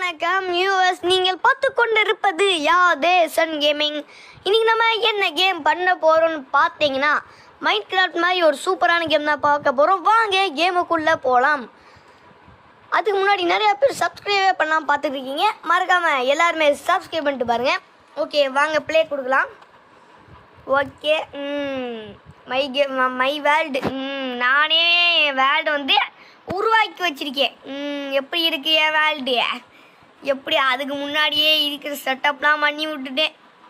வணக்கம் யூஎஸ் நீங்கள் பார்த்து கொண்டிருப்பது யா தேசன் கேமிங் இன்னைக்கு நம்ம என்ன கேம் பண்ண போறோம்னு பார்த்தீங்கன்னா மைண்ட் கிராஃப்ட் மாதிரி ஒரு சூப்பரான கேம் தான் பார்க்க போகிறோம் வாங்க கேமுக்குள்ளே போகலாம் அதுக்கு முன்னாடி நிறைய பேர் சப்ஸ்கிரைபே பண்ணாமல் பார்த்துட்டு இருக்கீங்க மறக்காமல் எல்லாருமே சப்ஸ்கிரைப் பண்ணிட்டு பாருங்கள் ஓகே வாங்க ப்ளே கொடுக்கலாம் ஓகே ம் மை கேம் மை வேர்ல்டு ம் நானே என் வேர்ல்டு வந்து உருவாக்கி வச்சிருக்கேன் ம் எப்படி இருக்கு என் வேர்ல்டு எப்படி அதுக்கு முன்னாடியே இருக்கிற செட்டப்லாம் பண்ணி விட்டுட்டேன்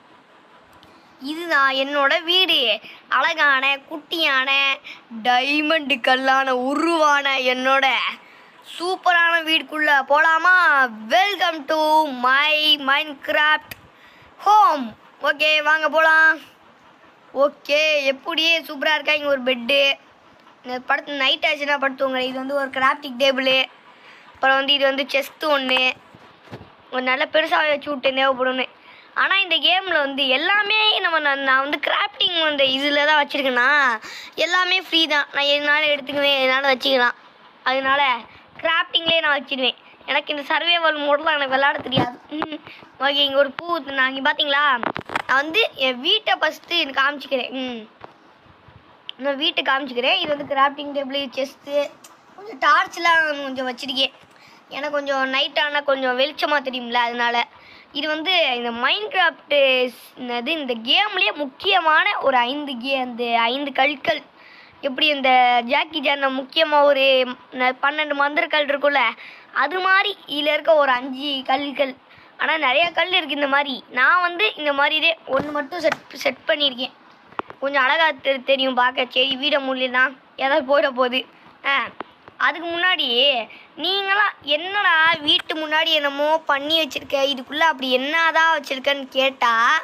இதுதான் என்னோட வீடு அழகான குட்டியான டைமண்ட் கல்லான உருவான என்னோட சூப்பரான வீடுக்குள்ள போலாமா welcome to my Minecraft home okay வாங்க போலாம் ஓகே எப்படியே சூப்பராக இருக்கா இங்கே ஒரு பெட்டு இந்த படத்து நைட் ஆச்சுன்னா படுத்துவங்க இது வந்து ஒரு கிராஃப்டிக் டேபிளு அப்புறம் வந்து இது வந்து செஸ்ட்டு ஒன்று ஒரு நல்ல பெருசாக வச்சு விட்டு தேவைப்படும்னு ஆனால் இந்த கேமில் வந்து எல்லாமே நம்ம நான் நான் வந்து கிராஃப்டிங் அந்த இதில் தான் வச்சுருக்கேன்னா எல்லாமே ஃப்ரீ தான் நான் எதனால எடுத்துக்குவேன் எதனால வச்சுக்கலாம் அதனால கிராஃப்டிங்லேயே நான் வச்சிடுவேன் எனக்கு இந்த சர்வேவல் மோடெலாம் எனக்கு விளாட தெரியாது ம் ஓகே இங்கே ஒரு பூ நான் இங்கே பார்த்தீங்களா நான் வந்து என் வீட்டை ஃபஸ்ட்டு எனக்கு காமிச்சிக்கிறேன் ம் நான் வீட்டை காமிச்சிக்கிறேன் இது வந்து கிராஃப்டிங் டேபிள் செஸ்ட்டு கொஞ்சம் டார்ச்லாம் கொஞ்சம் வச்சிருக்கேன் எனக்கு கொஞ்சம் நைட் ஆனால் கொஞ்சம் வெளிச்சமாக தெரியும்ல அதனால இது வந்து இந்த மைண்ட் கிராஃப்ட்டு இது இந்த கேம்லேயே முக்கியமான ஒரு ஐந்து கே அந்த ஐந்து கற்கள் எப்படி இந்த ஜாக்கி ஜான முக்கியமாக ஒரு ந- பன்னெண்டு மந்திரக்கல் இருக்கும்ல அது மாதிரி இதில் இருக்க ஒரு அஞ்சு கல்கள் ஆனால் நிறைய கல் இருக்குது இந்த மாதிரி நான் வந்து இந்த மாதிரி ஒன்று மட்டும் செட் செட் பண்ணியிருக்கேன் கொஞ்சம் அழகா தெ- தெரியும் பார்க்க சரி வீட முடியலாம் ஏதாவது போயிட போகுது ஆ அதுக்கு முன்னாடி நீங்களாம் என்னடா வீட்டு முன்னாடி என்னமோ பண்ணி வச்சிருக்க இதுக்குள்ளே அப்படி என்னதான் வச்சிருக்கன்னு கேட்டால்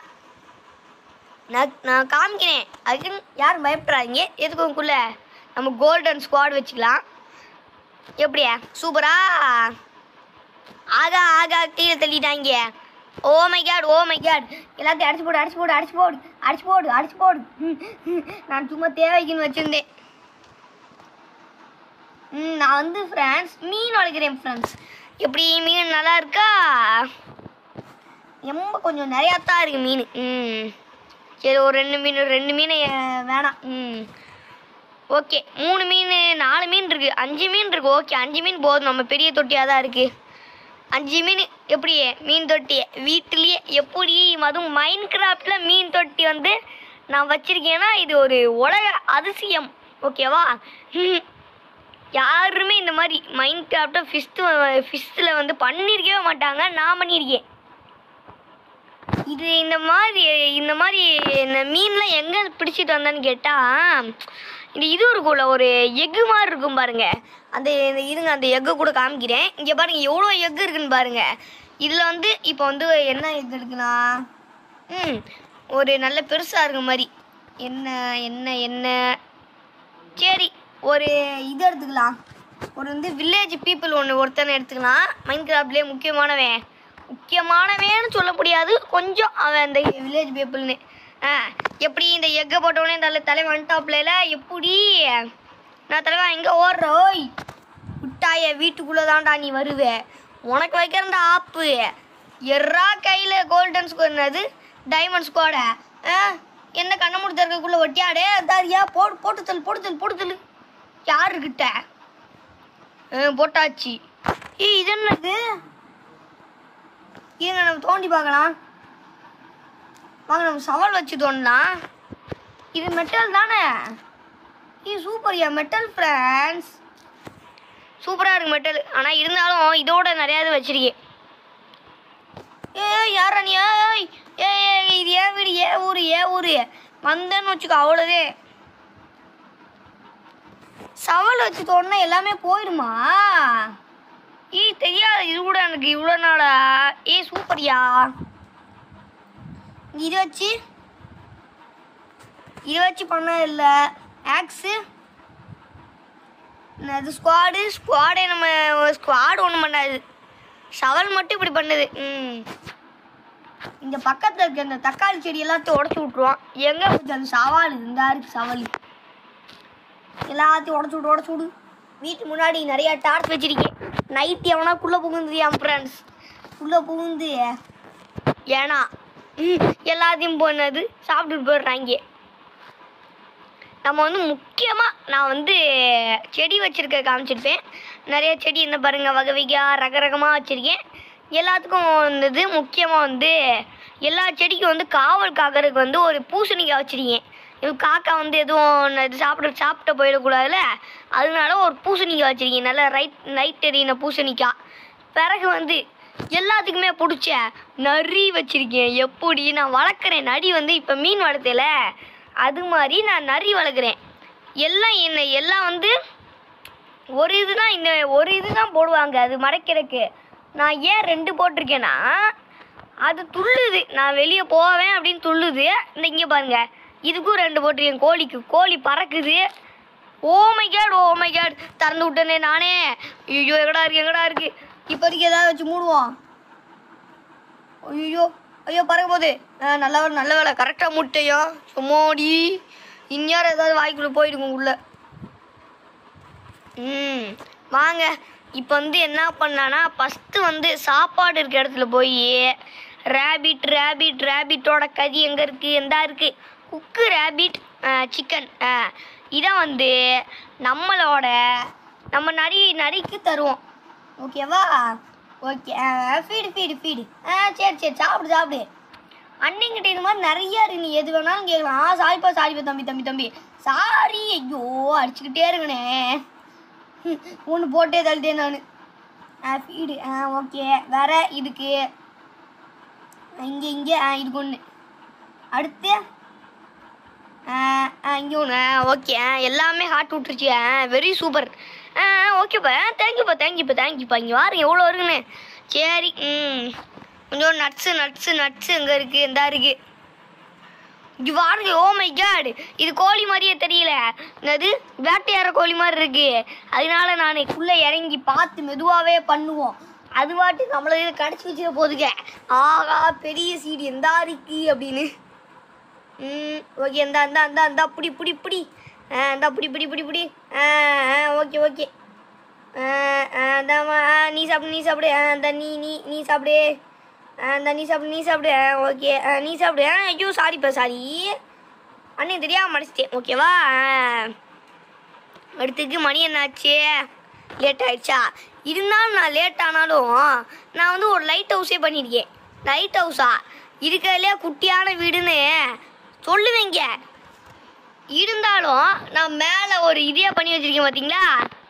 நான் நான் காமிக்கிறேன் அதுக்குன்னு யாரும் பயப்படாதீங்க எதுக்கு உங்களுக்குள்ள நம்ம கோல்டன் ஸ்குவாட் வச்சுக்கலாம் எப்படியா சூப்பரா ஆகா ஆகா கீழே தள்ளிட்டாங்க oh my god oh my god எல்லாத்தையும் அடிச்சு போடு அடிச்சு போடு அடிச்சு போடு அடிச்சு போடு அடிச்சு போடு ம், ம். நான் சும்மா தேவைக்குன்னு வச்சிருந்தேன் ம் நான் வந்து ஃப்ரெண்ட்ஸ் மீன் வளர்க்குறேன் ஃப்ரெண்ட்ஸ் எப்படி மீன் நல்லா இருக்கா ரொம்ப கொஞ்சம் நிறையா தான் இருக்கு மீன் ம் சரி ஒரு ரெண்டு மீன் ரெண்டு மீன் அஹ், வேணாம் ம் ஓகே மூணு மீன் நாலு மீன் இருக்கு அஞ்சு மீன் இருக்கு ஓகே அஞ்சு மீன் போதும் நம்ம பெரிய தொட்டியாக தான் இருக்கு அஞ்சு மீன் எப்படி மீன் தொட்டி வீட்டிலேயே எப்படி அதுவும் மைண்ட் கிராஃப்டில் மீன் தொட்டி வந்து நான் வச்சிருக்கேன்னா இது ஒரு உலக அதிசயம் ஓகேவா ம். யாருமே இந்த மாதிரி மைண்ட் கிராஃப்டை ஃபிஸ்ட்டு ஃபிஸ்ட்டில் வந்து பண்ணியிருக்கவே மாட்டாங்க நான் பண்ணியிருக்கேன் இது இந்த மாதிரி இந்த மாதிரி இந்த மீன்லாம் எங்கே பிடிச்சிட்டு வந்தேன்னு கேட்டால் இந்த இது இருக்கும்ல ஒரு எக்கு மாதிரி இருக்கும் பாருங்க அந்த இந்த இருங்க அந்த எக்கை கூட காமிக்கிறேன் இங்கே பாருங்க எவ்வளோ எக்கு இருக்குன்னு பாருங்க இதில் வந்து இப்போ வந்து என்ன எக் எடுக்கலாம் ம் ஒரு நல்ல பெருசாக இருக்க மாதிரி என்ன என்ன என்ன சரி ஒரு இது எடுத்துக்கலாம் ஒரு வந்து வில்லேஜ் பீப்புள் ஒன்று ஒருத்தனை எடுத்துக்கலாம் மைண்ட் கிராஃப்ட்லேயே முக்கியமானவன் முக்கியமானவன்னு சொல்ல முடியாது கொஞ்சம் அவன் அந்த வில்லேஜ் பீப்புள்னு ஆ எப்படி இந்த எக்கை போட்டவொடனே இந்த தலை வந்துட்டாப்ல எப்படி நான் தலைவன் எங்கே ஓடுற ஓய் விட்டாய வீட்டுக்குள்ளே தான்டா நீ வருவே உனக்கு வைக்கிறந்த ஆப்பு எர்ரா கையில் கோல்டன் ஸ்கோர் என்னது டைமண்ட் ஸ்குவாட ஆ என்ன கண்ண மூடி திறக்கக்குள்ள ஒட்டியாடே தாரியா போடு போட்டு தள்ளு போட்டு தள்ளு போட்டு தள்ளு யாருக்கிட்ட ஆ போட்டாச்சு ஏய் இது என்னது இருங்க நம்ம தோண்டி பார்க்கலாம் வாங்க நம்ம சவால் வச்சு தோண்டலாம் இது மெட்டல் தானே இது சூப்பர்யா மெட்டல் ஃப்ரெண்ட்ஸ் சூப்பராக இருக்கு மெட்டல் ஆனால் இருந்தாலும் இதோட நிறையாவது வச்சிருக்கேன் ஏய் யாரா நீ ஏய் ஏய் ஏய் இது ஏன் வீடு ஏன் ஊர் ஏன் ஊர் வந்தேன்னு வச்சுக்கோ அவ்வளோதே சவால் வச்சு தோணுனா எல்லாமே போயிடுமா ஏய் தெரியாது இது கூட எனக்கு இவ்வளோ நாளா ஏய் சூப்பர்யா இது வச்சு இது வச்சு பண்ண இல்லை ஆக்ஸு அது ஸ்குவாடு ஸ்குவாடே நம்ம ஸ்குவாடு ஒன்றும் பண்ணாது சவல் மட்டும் இப்படி பண்ணுது ம் இந்த பக்கத்தில் இருக்க இந்த தக்காளி செடி எல்லாத்தையும் உடச்சி விட்ருவான் எங்கே போச்சு அந்த சவால் இந்த இருக்கு சவால் எல்லாத்தையும் உடச்சி விடு உடச்சி விடு வீட்டு முன்னாடி நிறைய டார்ச் வச்சிருக்கேன் நைட் எவனாக்குள்ளே புகுந்தது என் ஃப்ரெண்ட்ஸ் உள்ள புகுந்து ஏன்னா ம், எல்லாத்தையும் போனது சாப்பிட்டுட்டு போயிடுறாங்க நம்ம வந்து முக்கியமாக நான் வந்து செடி வச்சுருக்க காமிச்சிருப்பேன் நிறைய செடி இந்த பாருங்க வகை வகையாக ரக ரகமாக வச்சுருக்கேன் எல்லாத்துக்கும் வந்தது முக்கியமாக வந்து எல்லா செடிக்கும் வந்து காவல் காக்கறதுக்கு வந்து ஒரு பூசணிக்காய் வச்சுருக்கேன் இது காக்கா வந்து எதுவும் இது சாப்பிட சாப்பிட்டு போயிடக்கூடாதுல்ல அதனால ஒரு பூசணிக்காய் வச்சுருக்கேன் நல்லா ரைட் நைட் எரியின பூசணிக்காய் பிறகு வந்து எல்லாத்துக்குமே பிடிச்ச நரி வச்சிருக்கேன் எப்படி நான் வளர்க்குறேன் நரி வந்து இப்போ மீன் வளர்த்தல அது மாதிரி நான் நரி வளர்க்குறேன் எல்லாம் என்ன எல்லாம் வந்து ஒரு இதுதான் இந்த ஒரு இதுதான் போடுவாங்க அது மறைக்கிறதுக்கு நான் ஏன் ரெண்டு போட்டிருக்கேன்னா அது துள்ளுது நான் வெளியே போவேன் அப்படின்னு துள்ளுது இந்த இங்கே பாருங்க இதுக்கும் ரெண்டு போட்டிருக்கேன் கோழிக்கு கோழி பறக்குது oh my gate oh my gate திறந்து விட்டனே நானே ஐயோ எங்கடா இருக்கு எங்கடா இருக்கு இப்போதைக்கு ஏதாவது வச்சு மூடுவோம் ஐயோ ஐயோ பறக்க போகுது ஆ, நல்ல வேலை நல்ல வேலை கரெக்டாக முட்டையோ சும்மாடி இந்நேரம் ஏதாவது வாய்க்குள்ளே போயிடுங்க உள்ள ம் வாங்க இப்போ வந்து என்ன பண்ணானா ஃபஸ்ட்டு வந்து சாப்பாடு இருக்க இடத்துல போய் ரேபிட் ரேபிட் ரேபிட்டோட கதி எங்கே இருக்குது எந்தா இருக்குது குக்கு ரேபிட் சிக்கன் இதை வந்து நம்மளோட நம்ம நரி நரிக்கு தருவோம் ஓகேவா ஓகே ஃபீடு ஃபீடு ஃபீடு ஆ சரி சரி சாப்பிடு சாப்பிடு அன்னைங்கிட்ட இது மாதிரி நிறைய இருக்கு நீ எது வேணாலும் கேட்கலாம் ஆ சாரிப்பா சாரிப்பா தம்பி தம்பி தம்பி சாரி ஐயோ அடிச்சுக்கிட்டே இருக்கனே ஒன்று போட்டே தள்ளிட்டேன் நான் ஆ ஃபீடு ஆ ஓகே வேற இதுக்கு இங்கே இங்கே ஆ இதுக்கு ஒன்று அடுத்து ஆ ஆ இங்கே ஒன்று ஓகே எல்லாமே ஹார்ட் விட்டுருச்சு ஆ வெரி சூப்பர் ஆ ஓகேப்பா தேங்க்யூப்பா தேங்க்யூப்பா தேங்க்யூப்பா இங்கே வாருங்க எவ்வளோ இருக்குன்னு சரி ம் கொஞ்சம் நட்ஸு நட்ஸு நட்ஸு எங்கே இருக்குது எந்தா இருக்குது இங்கே பாருங்க ஓ மை காட் இது கோழி மாதிரியே தெரியல என்னது வேட்டையாட கோழி மாதிரி இருக்கு அதனால நான் உள்ள இறங்கி பார்த்து மெதுவாகவே பண்ணுவோம் அது பாட்டு நம்மள இது கடிச்சு வச்சுக்க போதுங்க ஆகா பெரிய சீடு எந்தா இருக்கு அப்படின்னு ம் ஓகே இந்த அந்த அந்த அந்த புடி புடி புடி ஆ இந்த புடி புடி புடி புடி ஆ ஆ ஓகே ஓகே ஆ ஆ இந்தாம்மா, ஆ நீ சாப்பிடு நீ சாப்பிடு ஆ இந்த நீ நீ நீ சாப்பிடு ஆ இந்த நீ சாப்பிடு நீ சாப்பிடு ஆ ஓகே ஆ நீ சாப்பிடு ஆ ஐயோ சாரிப்பா சாரி அண்ணே தெரியாம மடிச்சிட்டேன் ஓகேவா ஆ அடுத்துக்கு மணி என்னாச்சு லேட் ஆயிடுச்சா இருந்தாலும் நான் லேட் ஆனாலும் நான் வந்து ஒரு லைட் ஹவுஸே பண்ணியிருக்கேன் லைட் ஹவுஸா இருக்கிறதுலே குட்டியான வீடுன்னு சொல்லுவீங்க இருந்தாலும் நான் மேலே ஒரு இதே பண்ணி வச்சிருக்கேன் பார்த்தீங்களா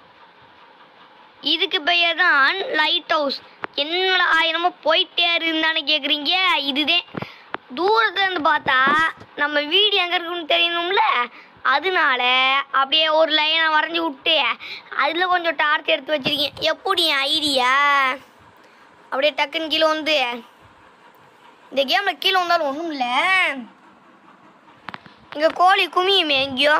இதுக்கு பெயர் தான் லைட் ஹவுஸ் என்னடா என்னமோ போயிட்டே இருந்தானே கேட்குறீங்க இதுதான் தூரத்துல இருந்து பார்த்தா நம்ம வீடு எங்கே இருக்குன்னு தெரியணும்ல அதனால அப்படியே ஒரு லைனை வரைஞ்சி விட்டு அதில் கொஞ்சம் டார்ச் எடுத்து வச்சிருக்கேன் எப்படி ஐடியா அப்படியே டக்குன்னு கீழே வந்து இந்த கேமில் கீழே வந்தாலும் ஒன்றும் இல்லை இங்கே கோழி குமியுமே எங்கேயோ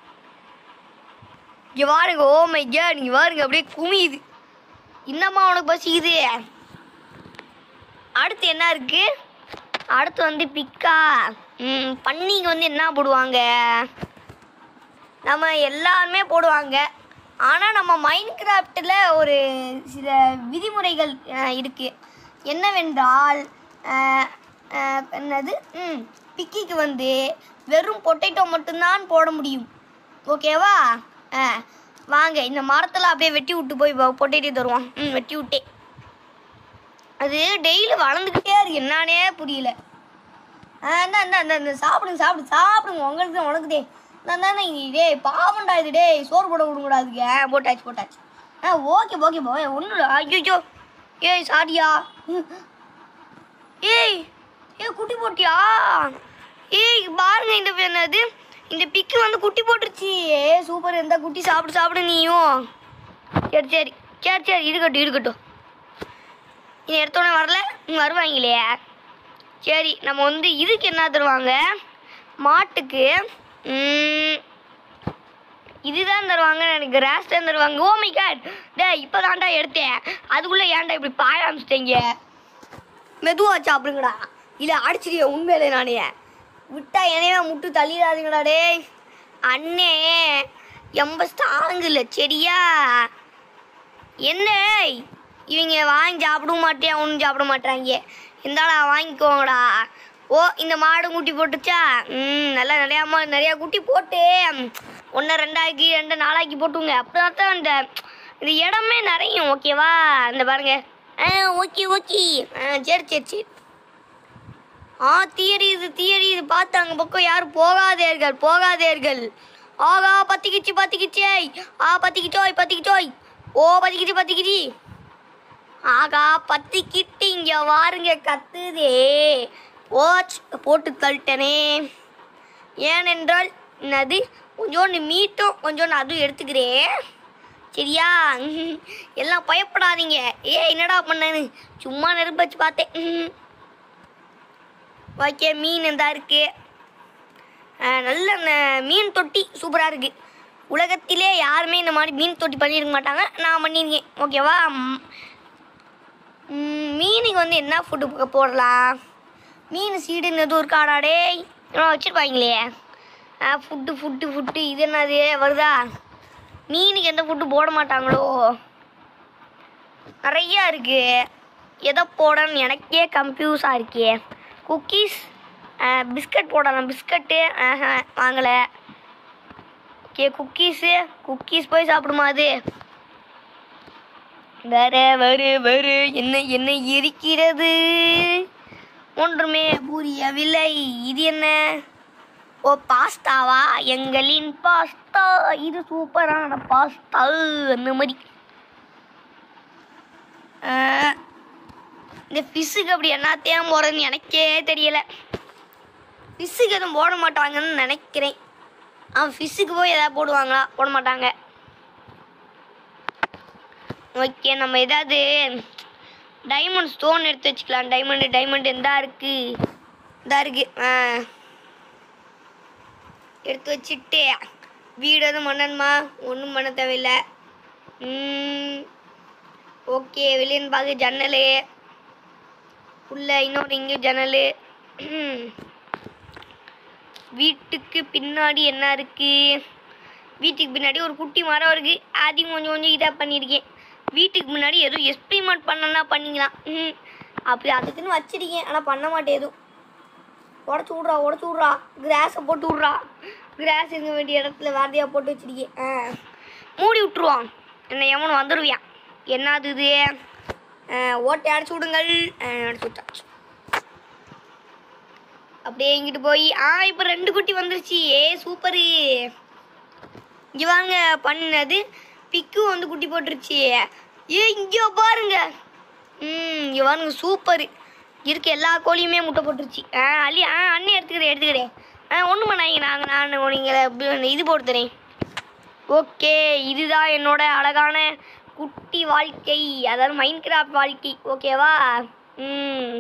இங்கே பாருங்க ஓ மை கேட் இங்கே பாருங்க அப்படியே குமியுது இன்னமா உனக்கு பசிக்குது அடுத்து என்ன இருக்கு அடுத்து வந்து பிக்கா ம் பன்னிங்க வந்து என்ன போடுவாங்க நம்ம எல்லாருமே போடுவாங்க ஆனால் நம்ம மைண்ட் கிராஃப்டில் ஒரு சில விதிமுறைகள் அஹ், இருக்கு என்னவென்றால் அஹ், அஹ், என்னது ம் பிக்கிக்கு வந்து வெறும் பொட்டேட்டோ மட்டும்தான் போட முடியும் ஓகேவா ஆ வாங்க இந்த மரத்தில் அப்படியே வெட்டி விட்டு போய் பொட்டேட்டோ தருவோம் ம் வெட்டி விட்டே அது டெய்லி வளர்ந்துக்கிட்டே இருக்கு என்னானே புரியல ஆ இந்த இந்த இந்த இந்த சாப்பிடுங்க சாப்பிடு சாப்பிடுங்க உங்களுக்கு தான் உனக்குதே நான் தானே டேய் பாவண்டா இது டேய் சோறு போட விடுங்கடாதுக்கு ஆ போட்டாச்சு போட்டாச்சு ஆ ஓகே ஓகே போ ஒன்றும் இல்லை ஐயோ ஏய் சாரியா ஏய் ஏய் குட்டி போட்டியா ஏய் பாருங்க இந்த என்னது இந்த பிக்கு வந்து குட்டி போட்டுருச்சு ஏ சூப்பர் எந்த குட்டி சாப்பிடு சாப்பிடு நீயும் சரி சரி சரி சரி இருக்கட்டும் இருக்கட்டும் இது எடுத்தோடனே வரல ம், வருவாங்களே சரி நம்ம வந்து இதுக்கு என்ன தருவாங்க மாட்டுக்கு ம், இதுதான் தருவாங்கன்னு எனக்கு கிராஸ் தான் தருவாங்க ஓ மை காட் டே இப்போ தான்டா எடுத்தேன் அதுக்குள்ளே ஏன்டா இப்படி பாய ஆரம்பிச்சிட்டீங்க மெதுவாக சாப்பிடுங்கடா இல்லை அடிச்சிருக்கேன் உண்மையிலே நானே விட்டா என்னையவே முட்டு தள்ளிடாதீங்கடா டேய் அண்ணே எம்ப ஸ்ட்ராங் இல்லை சரியா என்ன இவங்க வாங்கி சாப்பிடவும் மாட்டேன் ஒன்றும் சாப்பிட மாட்டாங்க இருந்தாடா வாங்கிக்கோங்கடா ஓ இந்த மாடு குட்டி போட்டுச்சா ம் நல்லா நிறையா மா நிறையா குட்டி போட்டு ஒன்று ரெண்டாக்கி ரெண்டு நாளாக்கி போட்டுங்க அப்படிதான் தான் இந்த இந்த இடமே நிறையும் ஓகேவா இந்த பாருங்க ஆ ஓகே ஓகே ஆ சரி சரி சரி ஆ தீயறியுது தீயறியுது பார்த்து அங்கே பக்கம் யாரும் போகாதேர்கள் போகாதேர்கள் ஆகா பத்திக்கிச்சு பத்திக்கிச்சே ஆ பத்திக்கிச்சோய் பத்திக்கிச்சோய் ஓ பத்திக்கிச்சு பத்திக்கிச்சு ஆகா பத்திக்கிட்டு இங்க வாருங்க கத்துதே போச் போட்டு தள்ளிட்டனே ஏனென்றால் என்னது கொஞ்சோண்டு மீட்டும் கொஞ்சோண்டு அதுவும் எடுத்துக்கிறேன் சரியா ம்ஹும். எல்லாம் பயப்படாதீங்க ஏ என்னடா பண்ணனு சும்மா நெருப்பு வச்சு பார்த்தேன் ம்ஹும். ஓகே மீன் எந்தா இருக்கு அஹ் நல்ல ந- மீன் தொட்டி சூப்பராக இருக்கு உலகத்திலே யாருமே இந்த மாதிரி மீன் தொட்டி பண்ணியிருக்க மாட்டாங்க நான் பண்ணியிருக்கேன் ஓகேவா ம், ம், மீனுக்கு வந்து என்ன ஃபுட்டு போடலாம் மீன் சீடுன்னு எதுவும் இருக்காடா டேய் இன்னும் வச்சுருப்பாங்களே ஃபுட்டு ஃபுட்டு ஃபுட்டு இது என்னது வருதா மீனுக்கு எந்த ஃபுட்டு போட மாட்டாங்களோ நிறையா இருக்கு எதை போடணும்னு எனக்கே கன்ஃபியூஸாக இருக்கே குக்கீஸ் பிஸ்கட் போடலாம் பிஸ்கட்டு வாங்கலை ஓகே குக்கீஸு குக்கீஸ் போய் சாப்பிடுமா அது வேற வேறு வேறு என்ன என்ன இருக்கிறது ஒன்றுமே புரியவில்லை இது என்ன ஓ பாஸ்தாவா எங்களின் பாஸ்தா இது சூப்பரான பாஸ்தா அந்த மாதிரி ஆஹ், இந்த ஃபிஷ்ஷுக்கு அப்படி என்னத்தையும் போடுறதுன்னு எனக்கே தெரியல ஃபிஷ்ஷுக்கு எதுவும் போட மாட்டாங்கன்னு நினைக்கிறேன் அவன் ஃபிஷ்ஷுக்கு போய் எதாவது போடுவாங்களா போட மாட்டாங்க ஓகே நம்ம ஏதாவது டைமண்ட் ஸ்டோன் எடுத்து வச்சுக்கலாம் டைமண்டு டைமண்ட் எந்தா இருக்கு இந்தா இருக்கு ஆ எடுத்து வச்சுட்டு வீடு எதுவும் பண்ணணுமா ஒன்றும் பண்ண தேவையில்லை ம், ஓகே வெளியன்னு பார்க்க ஜன்னல் உள்ள இன்னொரு இங்கே ஜன்னல் வீட்டுக்கு பின்னாடி என்ன இருக்கு வீட்டுக்கு பின்னாடி ஒரு குட்டி மரம் இருக்கு அதையும் கொஞ்சம் கொஞ்சம் இதாக பண்ணியிருக்கேன் வீட்டுக்கு முன்னாடி எதுவும் எக்ஸ்பிரிமெண்ட் பண்ணனா பண்ணிக்கலாம் ம் அப்படி அதுக்குன்னு வச்சிருக்கேன் ஆனால் பண்ண மாட்டேன் எதுவும் உடச்சி விட்றா உடச்சி விட்றா கிராஸை போட்டு விட்றா கிராஸ் இருக்க வேண்டிய இடத்துல வேறதையாக போட்டு வச்சிருக்கேன் ஆ மூடி விட்டுருவான் என்ன எவனும் வந்துடுவியான் என்னது இது ஆ, ஓட்டை அடைச்சி விடுங்கள் ஆ, அடைச்சி விட்டாச்சு அப்படியே இங்கிட்டு போய் ஆ இப்போ ரெண்டு குட்டி வந்துருச்சு ஏ சூப்பரு இங்க வாங்க பண்ணது பிக்கு வந்து குட்டி போட்டுருச்சு ஏ இங்க பாருங்க ம் இங்க பாருங்க சூப்பர் இருக்க எல்லா கோழியுமே முட்டை போட்டுருச்சு ஆ அள்ளி ஆ அண்ணி எடுத்துக்கிறேன் எடுத்துக்கிறேன் ஆ ஒன்றும் பண்ணாங்க நாங்கள் நான் உங்களை இது போட்டு தரேன் ஓகே இதுதான் என்னோட அழகான குட்டி வாழ்க்கை அதாவது மைண்ட் கிராஃப்ட் வாழ்க்கை ஓகேவா ம்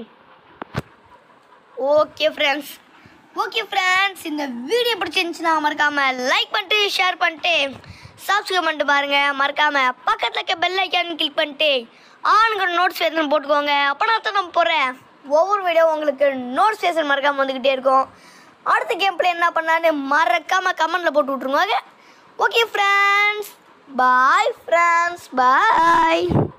ஓகே ஃப்ரெண்ட்ஸ் ஓகே ஃப்ரெண்ட்ஸ் இந்த வீடியோ பிடிச்சிருந்துச்சுன்னா மறக்காம லைக் பண்ணிட்டு ஷேர் பண்ணிட்டு சப்ஸ்கிரைப் பண்ணிட்டு பாருங்க மறக்காம பக்கத்தில் இருக்க பெல் ஐக்கான் கிளிக் பண்ணிட்டு ஆனுங்கிற நோட்டிஃபிகேஷன் போட்டுக்கோங்க அப்போ நான் தான் போகிறேன் ஒவ்வொரு வீடியோ உங்களுக்கு நோட்டிஃபிகேஷன் மறக்காம வந்துக்கிட்டே இருக்கும் அடுத்த கேம் பிளே என்ன பண்ணான்னு மறக்காம கமெண்ட்ல போட்டு விட்ருங்க ஓகே ஃப்ரெண்ட்ஸ் பாய் ஃப்ரெண்ட்ஸ் பாய்